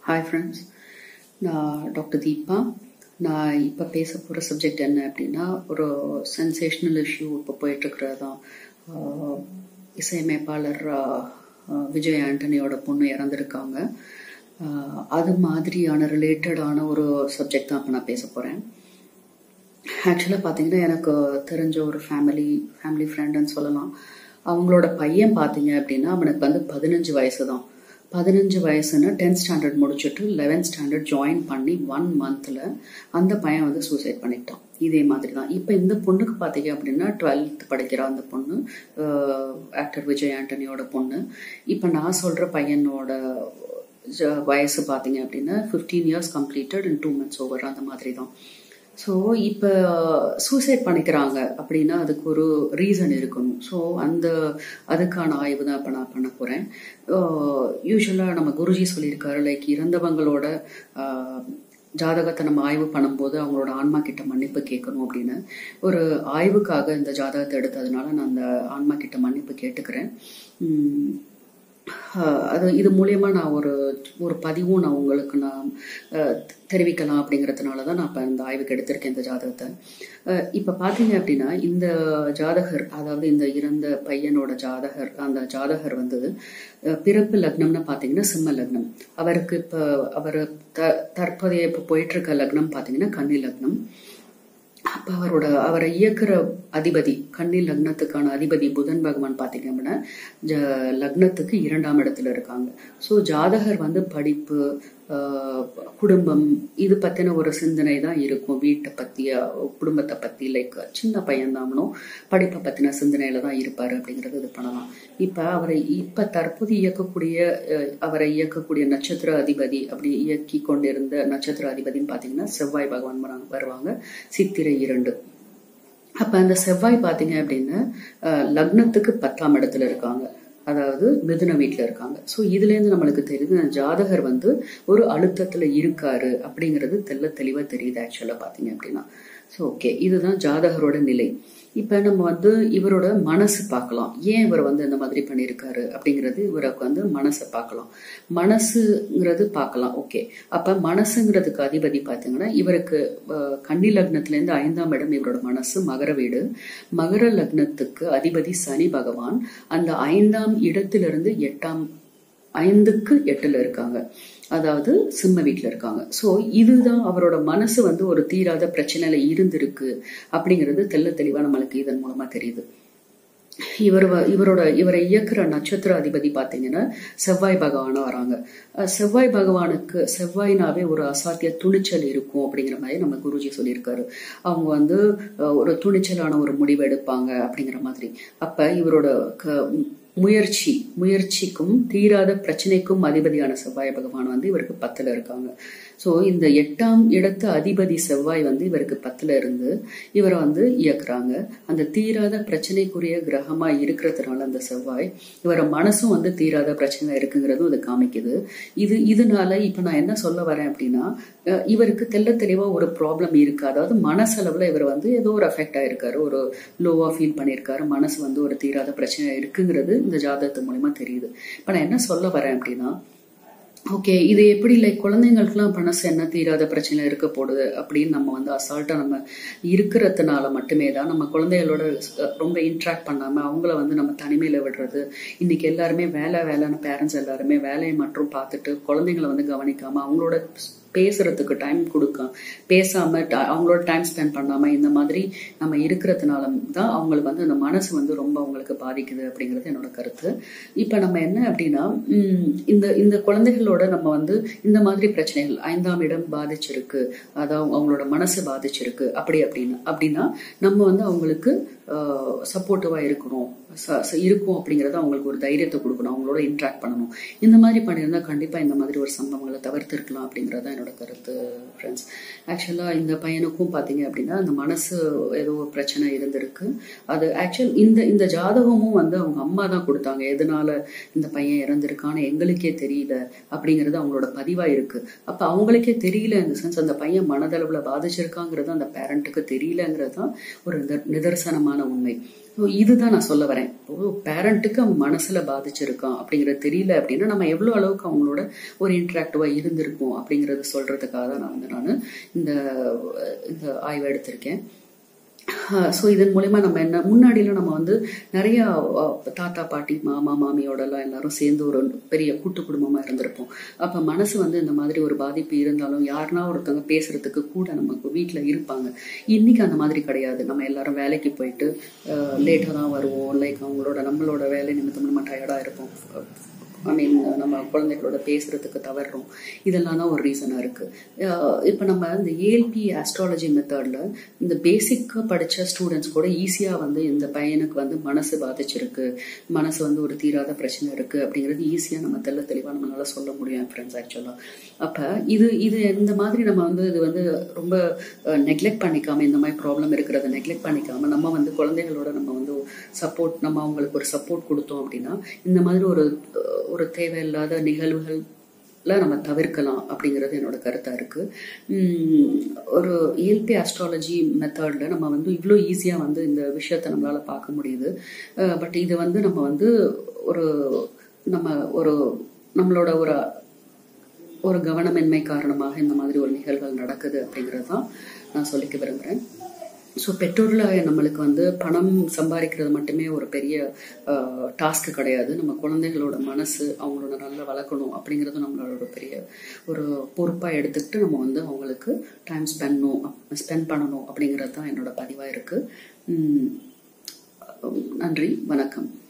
hi friends நான் doctor Deepa நான் இப்போ பேச போகிற சப்ஜெக்ட் என்ன அப்படின்னா ஒரு சென்சேஷனல் இஷ்யூ இப்போ போயிட்டுருக்கிறது தான் ஆஹ் இசையமைப்பாளர் ஆஹ் விஜய் ஆண்டனியோட பொண்ணு இறந்துருக்காங்க ஆஹ் அது மாதிரியான ரிலேட்டடான ஒரு சப்ஜெக்ட் தான் இப்போ நான் பேச போகிறேன் ஆக்சுவலாக பார்த்தீங்கன்னா எனக்கு தெரிஞ்ச ஒரு ஃபேமிலி ஃபேமிலி ஃப்ரெண்டுன்னு சொல்லலாம் அவங்களோட பையன் பார்த்தீங்க அப்படின்னா அவனுக்கு வந்து பதினஞ்சு வயசு தான் பதினஞ்சு வயசுன்னு டென்த் ஸ்டாண்டர்ட் முடிச்சுட்டு லெவன்த் ஸ்டாண்டர்ட் ஜாயின் பண்ணி ஒன் மந்த்தில் அந்த பையன் வந்து சூசைட் பண்ணிக்கிட்டான் இதே மாதிரி தான் இப்போ இந்த பொண்ணுக்கு பார்த்தீங்க அப்படின்னா டுவெல்த் படிக்கிற அந்த பொண்ணு ஆக்டர் விஜய் ஆண்டனியோட பொண்ணு இப்போ நான் சொல்கிற பையனோட ஜ- வயசு பார்த்தீங்க அப்படின்னா fifteen years completed in two months over அந்த மாதிரி தான் ஸோ இப்போ சூசைட் பண்ணிக்கிறாங்க அப்படின்னா அதுக்கு ஒரு ரீசன் இருக்கணும் ஸோ அந்த அதுக்கான ஆய்வு தான் இப்போ நான் பண்ண போகிறேன் யூஸ்வலாக நம்ம குருஜி சொல்லியிருக்காரு லைக் இறந்தவங்களோட ஆஹ், ஜாதகத்தை நம்ம ஆய்வு பண்ணும்போது அவங்களோட ஆன்மா கிட்ட மன்னிப்பு கேட்கணும் அப்படின்னு ஒரு ஆய்வுக்காக இந்த ஜாதகத்தை எடுத்ததுனால நான் அந்த ஆன்மா கிட்ட மன்னிப்பு கேட்டுக்கிறேன் உம், ஆஹ் அது இது மூலயமா நான் ஒரு ஒரு பதிவும் நான் உங்களுக்கு நான் ஆஹ் தெரிவிக்கலாம் அப்படிங்கிறதுனால தான் நான் இப்போ இந்த ஆய்வுக்கு எடுத்திருக்கேன் இந்த ஜாதகத்தை ஆஹ் இப்போ பார்த்தீங்க அப்படின்னா இந்த ஜாதகர் அதாவது இந்த இறந்த பையனோட ஜாதகர் அந்த ஜாதகர் வந்து ஆஹ் பிறப்பு லக்னம்னு பார்த்தீங்கன்னா சிம்ம லக்னம் அவருக்கு இப்போ அவர் த தற்போதைய இப்போ போயிட்டு இருக்க லக்னம் பார்த்தீங்கன்னா கன்னி லக்னம் அப்ப அவரோட அவரை இயக்குற அதிபதி கன்னி லக்னத்துக்கான அதிபதி புதன் பகவான் பார்த்தீங்க அப்படின்னா ஜ- லக்னத்துக்கு இரண்டாம் இடத்துல இருக்காங்க ஸோ ஜாதகர் வந்து படிப்பு ஆஹ், குடும்பம் இது பத்தின ஒரு சிந்தனை தான் இருக்கும் வீட்டை பத்தி அஹ், குடும்பத்தை பத்தி லைக் சின்ன பையன் தாமனும் படிப்பை பத்தின சிந்தனையில தான் இருப்பாரு அப்படிங்கறது இது பண்ணலாம் இப்ப அவரை இப்ப தற்போது இயக்கக்கூடிய அஹ், அவரை இயக்கக்கூடிய நட்சத்திர அதிபதி அப்படி இயக்கி கொண்டிருந்த நட்சத்திர அதிபதின்னு பாத்தீங்கன்னா செவ்வாய் பகவான் வராங்க- வருவாங்க சித்திரை இரண்டு அப்ப அந்த செவ்வாய் பாத்தீங்க அப்படின்னா அஹ், லக்னத்துக்கு பத்தாம் இடத்துல இருக்காங்க அதாவது மிதுன வீட்டுல இருக்காங்க ஸோ இதுல இருந்து நம்மளுக்கு தெரியுது அந்த ஜாதகர் வந்து ஒரு அழுத்தத்துல இருக்காரு அப்படிங்கிறது தெல்ல தெளிவா தெரியுது ஆக்சுவலா பாத்தீங்க அப்படின்னா ஸோ ஓகே இதுதான் ஜாதகரோட நிலை இப்ப நம்ம வந்து இவரோட மனசு பார்க்கலாம் ஏன் இவர் வந்து இந்த மாதிரி பண்ணியிருக்காரு அப்படிங்கிறது இவருக்கு வந்து மனசை பார்க்கலாம் மனசுங்கிறது பார்க்கலாம் ஓகே அப்ப மனசுங்கிறதுக்கு அதிபதி பார்த்தீங்கன்னா இவருக்கு அஹ், கன்னி லக்னத்துல இருந்து ஐந்தாம் இடம் இவரோட மனசு மகர வீடு மகர லக்னத்துக்கு அதிபதி சனி பகவான் அந்த ஐந்தாம் இடத்திலிருந்து எட்டாம் ஐந்துக்கு எட்டுல இருக்காங்க அதாவது சிம்ம வீட்டுல இருக்காங்க சோ இதுதான் அவரோட மனசு வந்து ஒரு தீராத பிரச்சனையில இருந்திருக்கு அப்படிங்கிறது தெள்ள தெளிவா நம்மளுக்கு இதன் மூலமா தெரியுது இவர் வ- இவரோட இவரை இயக்குற நட்சத்திர அதிபதி பாத்தீங்கன்னா செவ்வாய் பகவானா வராங்க அஹ் செவ்வாய் பகவானுக்கு செவ்வாய்னாவே ஒரு அசாத்திய துணிச்சல் இருக்கும் அப்படிங்கிற மாதிரி நம்ம குருஜி சொல்லியிருக்காரு அவங்க வந்து அஹ், ஒரு துணிச்சலான ஒரு முடிவு எடுப்பாங்க அப்படிங்கிற மாதிரி அப்ப இவரோட க- முயற்சி முயற்சிக்கும் தீராத பிரச்சனைக்கும் அதிபதியான செவ்வாய் பகவான் வந்து இவருக்கு பத்துல இருக்காங்க சோ இந்த எட்டாம் இடத்து அதிபதி செவ்வாய் வந்து இவருக்கு பத்துல இருந்து இவரை வந்து இயக்குறாங்க அந்த தீராத பிரச்சனைக்குரிய கிரகமா இருக்கிறதுனால அந்த செவ்வாய் இவர மனசும் வந்து தீராத பிரச்சனை இருக்குங்கிறதும் இது காமிக்குது இது இதனால இப்ப நான் என்ன சொல்ல வரேன் அப்படின்னா அஹ், இவருக்கு தெள்ள தெளிவா ஒரு ப்ராப்ளம் இருக்கு அதாவது மனசளவுல இவர் வந்து ஏதோ ஒரு அஃபெக்ட் ஆயிருக்காரு ஒரு லோவா ஃபீல் பண்ணியிருக்காரு மனசு வந்து ஒரு தீராத பிரச்சனை இருக்குங்கிறது இந்த ஜாதகத்து மூலமா தெரியுது இப்ப நான் என்ன சொல்ல வரேன் அப்படின்னா ஓகே இது எப்படி லைக் குழந்தைங்களுக்குலாம் மனசு என்ன தீராத பிரச்சனை இருக்க போடுது அப்படின்னு நம்ம வந்து அசால்ட்டா நம்ம இருக்கிறதுனால மட்டுமே தான் நம்ம குழந்தைகளோட அஹ், ரொம்ப இன்ட்ராக்ட் பண்ணாம அவங்கள வந்து நம்ம தனிமையில விடுறது இன்னைக்கு எல்லாருமே வேலை வேலைன்னு பேரண்ட்ஸ் எல்லாருமே வேலையை மட்டும் பார்த்துட்டு குழந்தைங்களை வந்து கவனிக்காம அவங்களோட பேசுறதுக்கு டைம் கொடுக்க பேசாம ட- அவங்களோட டைம் ஸ்பெண்ட் பண்ணாம இந்த மாதிரி நம்ம இருக்கிறதுனால தான் அவங்களுக்கு வந்து அந்த மனசு வந்து ரொம்ப அவங்களுக்கு பாதிக்குது அப்படிங்கிறது என்னோட கருத்து இப்ப நம்ம என்ன அப்படின்னா உம், இந்த இந்த குழந்தைகளோட நம்ம வந்து இந்த மாதிரி பிரச்சனைகள் ஐந்தாம் இடம் பாதிச்சிருக்கு அதாவது அவங்களோட மனசு பாதிச்சிருக்கு அப்படி அப்படின்னா அப்படின்னா நம்ம வந்து அவங்களுக்கு சப்போர்ட்டிவா இருக்கணும் ச- ச- இருக்கும் அப்படிங்கறத அவங்களுக்கு ஒரு தைரியத்தை கொடுக்கணும் அவங்களோட இன்ட்ராக்ட் பண்ணணும் இந்த மாதிரி பண்ணியிருந்தா கண்டிப்பா இந்த மாதிரி ஒரு சம்பவங்களை தவிர்த்திருக்கலாம் அப்படிங்கறத என்னோட கருத்து ஃப்ரெண்ட்ஸ் ஆக்சுவலா இந்த பையனுக்கும் பாத்தீங்க அப்படின்னா அந்த மனசு ஏதோ ஒரு பிரச்சனை இருந்திருக்கு அது ஆக்சுவல் இந்த இந்த ஜாதகமும் வந்து அவங்க அம்மா தான் கொடுத்தாங்க எதனால இந்த பையன் இறந்திருக்கான்னு எங்களுக்கே தெரியல அப்படிங்கிறது அவங்களோட பதிவா இருக்கு அப்ப அவங்களுக்கே தெரியல இந்த சென்ஸ் அந்த பையன் மனதளவுல பாதிச்சிருக்காங்கிறது அந்த பேரண்ட்டுக்கு தெரியலங்கிறது தான் ஒரு நிதர்- நிதர்சனமான நிதர்சனமான உண்மை ஸோ இதுதான் நான் சொல்ல வரேன் ஒரு பேரண்ட்டுக்கு அவன் மனசுல பாதிச்சிருக்கான் அப்படிங்கிறது தெரியல அப்படின்னா நம்ம எவ்வளவு அளவுக்கு அவங்களோட ஒரு இன்ட்ராக்டிவா இருந்திருக்கும் அப்படிங்கறத சொல்றதுக்காக தான் நான் வந்து நான் இந்த இந்த ஆய்வை எடுத்திருக்கேன் ஸோ இதன் மூலயமா நம்ம என்ன முன்னாடிலாம் நம்ம வந்து நிறைய அஹ், தாத்தா பாட்டி மாமா மாமியோட எல்லாம் எல்லாரும் சேர்ந்து ஒரு பெரிய கூட்டு குடும்பமா இருந்திருப்போம் அப்ப மனசு வந்து இந்த மாதிரி ஒரு பாதிப்பு இருந்தாலும் யாருனா ஒருத்தவங்க பேசுறதுக்கு கூட நமக்கு வீட்ல இருப்பாங்க இன்னைக்கு அந்த மாதிரி கிடையாது நம்ம எல்லாரும் வேலைக்கு போயிட்டு லேட்டாக தான் வருவோம் லைக் அவங்களோட நம்மளோட வேலை நிமித்தம் நம்ம டயர்டா இருப்போம் ஐ மீன் நம்ம குழந்தைகளோட பேசுறதுக்கு தவறுறோம் இதெல்லாம் தான் ஒரு ரீசனாக இருக்கு அஹ் இப்ப நம்ம இந்த ஏஎல்பி ஆஸ்ட்ராலஜி மெத்தட்ல இந்த பேசிக்காக படிச்ச ஸ்டூடெண்ட்ஸ் கூட ஈஸியா வந்து இந்த பையனுக்கு வந்து மனசு பாதிச்சிருக்கு மனசு வந்து ஒரு தீராத பிரச்சனை இருக்கு அப்படிங்கிறது ஈஸியா நம்ம தெள்ள தெளிவா நம்மளால சொல்ல முடியும் ஃப்ரெண்ட்ஸ் ஆக்சுவலா அப்ப இது இது இந்த மாதிரி நம்ம வந்து இது வந்து ரொம்ப நெக்லெக்ட் பண்ணிக்காம இந்த மாதிரி ப்ராப்ளம் இருக்கிறத நெக்லெக்ட் பண்ணிக்காம நம்ம வந்து குழந்தைகளோட நம்ம வந்து சப்போர்ட் நம்ம அவங்களுக்கு ஒரு சப்போர்ட் கொடுத்தோம் அப்படின்னா இந்த மாதிரி ஒரு அஹ், ஒரு தேவையில்லாத நிகழ்வுகள் நம்ம தவிர்க்கலாம் அப்படிங்கிறது என்னோட கருத்தா இருக்கு உம், ஒரு இயல்பி ஆஸ்ட்ராலஜி மெத்தட்ல நம்ம வந்து இவ்வளோ ஈஸியா வந்து இந்த விஷயத்த நம்மளால பார்க்க முடியுது பட் இது வந்து நம்ம வந்து ஒரு நம்ம ஒரு நம்மளோட ஒரு ஒரு கவனமின்மை காரணமாக இந்த மாதிரி ஒரு நிகழ்வுகள் நடக்குது அப்படிங்கிறது தான் நான் சொல்லிக்க விரும்புகிறேன் ஸோ பெற்றோர்களாக நம்மளுக்கு வந்து பணம் சம்பாதிக்கிறது மட்டுமே ஒரு பெரிய டாஸ்க் கிடையாது நம்ம குழந்தைகளோட மனசு அவங்களோட நல்லா வளர்க்கணும் அப்படிங்கிறது நம்மளோட ஒரு பெரிய ஒரு பொறுப்பாக எடுத்துக்கிட்டு நம்ம வந்து அவங்களுக்கு டைம் ஸ்பெண்ட்ணும் ஸ்பெண்ட் பண்ணணும் அப்படிங்கிறது தான் என்னோட பதிவாக இருக்கு உம், நன்றி வணக்கம்